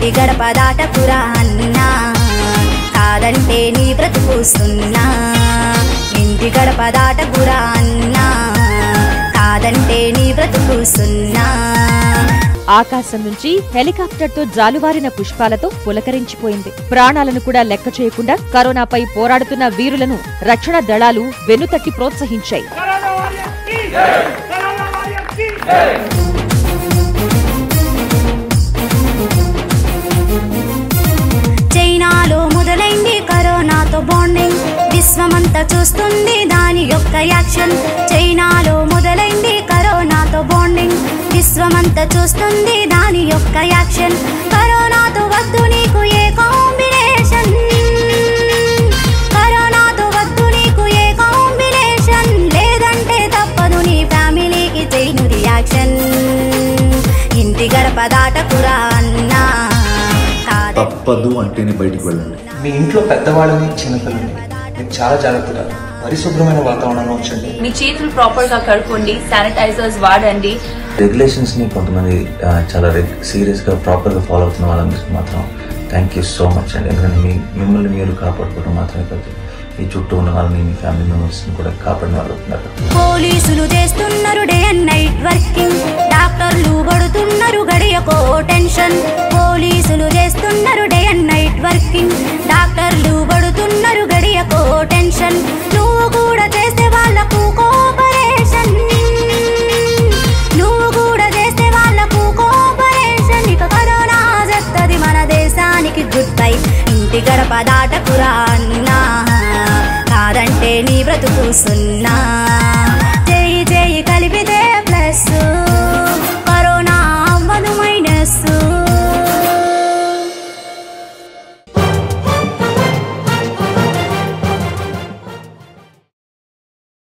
ఇంటి గడప దాటకురా అన్నా కాదంటే నీ బ్రతుకు సున్నా ఇంటి గడప దాటకురా అన్నా కాదంటే నీ బ్రతుకు సున్నా ఆకాశం నుంచి హెలికాప్టర్ తో జాలువారిన పుష్పాలతో పులకరించిపోయింది ప్రాణాలను కూడా లెక్క చేయకుండా కరోనాపై పోరాడుతున్న వీరులను రక్షణ దళాలు వెన్నుతట్టి ప్రోత్సహించాయి కరోనా వారియర్స్కి కరోనా వారియర్స్కి చైనాలో మొదలైంది కరోనాతో బాండింగ్ విశ్వమంతా చూస్తుంది దాని యొక్క యాక్షన్ చైనాలో మొదలైంది కరోనాతో బాండింగ్ విశ్వమంతా చూస్తుంది దాని యొక్క యాక్షన్ కరోనాతో వద్దు నీకు ఏ కాంబినేషన్ కరోనాతో వద్దు నీకు ఏ కాంబినేషన్ లేదంటే తప్పదు నీ ఫ్యామిలీకి చేయను రియాక్షన్ ఇంటి గడప దాటకురా అన్నా కాదు తప్పదు అంటేనే బయటికి వెళ్ళండి మీ ఇంట్లో పెద్దవాళ్ళని చిన్నపిల్లల్ని మీరు చాలా జాగ్రత్తగా పరిశుభ్రమైన వాతావరణంలో ఉంచండి మీ చేతులు ప్రాపర్ గా కడుక్కోండి శానిటైజర్స్ వాడండి రెగ్యులేషన్స్ ని కొంతమంది ఆ, చాలా సీరియస్ గా ప్రాపర్ గా ఫాలో అవుతున్న వాళ్ళందరికీ మాత్రం థ్యాంక్ యూ సో మచ్ అండి ఎందుకంటే మీ మిమ్మల్ని మీరు కాపాడుకోవడం మాత్రమే కాదు మీ చుట్టూ ఉన్న వాళ్ళని మీ ఫ్యామిలీ మెంబర్స్ ని కూడా కాపాడిన వాళ్ళు అవుతున్నారు పోలీసులు చేస్తున్నారు డే అండ్ నైట్ వర్కింగ్ డాక్టర్లు పడుతున్నారు గడియకో టెన్షన్ పోలీసులు చేస్తున్నారు డే అండ్ నైట్ వర్కింగ్ డాక్టర్లు పడుతున్నారు గడియకో టెన్షన్ నువ్వు కూడా చేస్తే వాళ్ళకు కోఆపరేషన్ నువ్వు కూడా చేస్తే వాళ్ళకు కోఆపరేషన్ ఇక కరోనా చేస్తది మన దేశానికి గుడ్ బై ఇంటి గడప దాటకురా అన్నా కాదంటే నీ బ్రతుకు సున్నా